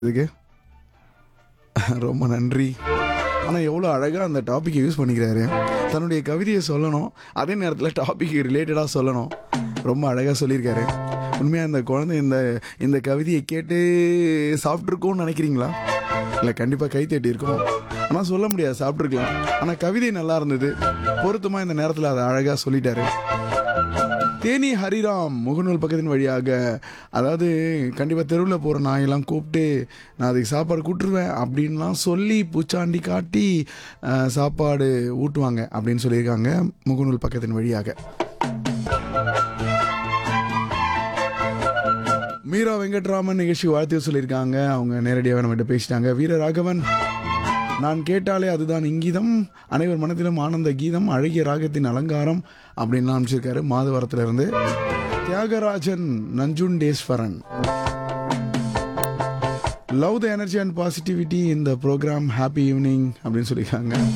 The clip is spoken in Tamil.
இதுக்கு ரொம்ப நன்றி ஆனால் எவ்வளோ அழகாக அந்த டாப்பிக்கை யூஸ் பண்ணிக்கிறாரு தன்னுடைய கவிதையை சொல்லணும் அதே நேரத்தில் டாபிக் ரிலேட்டடாக சொல்லணும் ரொம்ப அழகாக சொல்லியிருக்காரு உண்மையாக இந்த குழந்தை இந்த இந்த கவிதையை கேட்டு சாப்பிட்ருக்கோன்னு நினைக்கிறீங்களா இல்லை கண்டிப்பாக கை தட்டி இருக்கும் ஆனால் சொல்ல முடியாது சாப்பிட்ருக்கலாம் ஆனால் கவிதை நல்லா இருந்தது பொருத்தமாக இந்த நேரத்தில் அதை அழகாக சொல்லிட்டாரு தேனி ஹரிராம் முகநூல் பக்கத்தின் வழியாக அதாவது கண்டிப்பாக தெருவில் போகிற நாயெல்லாம் கூப்பிட்டு நான் அதுக்கு சாப்பாடு கூட்டுருவேன் அப்படின்லாம் சொல்லி பூச்சாண்டி காட்டி அஹ், சாப்பாடு ஊட்டுவாங்க அப்படின்னு சொல்லியிருக்காங்க முகநூல் பக்கத்தின் வழியாக மீரா வெங்கட்ராமன் நிகழ்ச்சி வாழ்த்து சொல்லியிருக்காங்க அவங்க நேரடியாக நம்மகிட்ட பேசிட்டாங்க வீரராகவன் நான் கேட்டாலே அதுதான் இங்கீதம் அனைவர் மனத்திலும் ஆனந்த கீதம் அழகிய ராகத்தின் அலங்காரம் அப்படின்னு அனுப்பிச்சிருக்காரு மாதவரத்துல இருந்து Thyagarajan Nanjundeswaran love the energy and positivity இந்த ப்ரோக்ராம் ஹாப்பி ஈவினிங் அப்படின்னு சொல்லியிருக்காங்க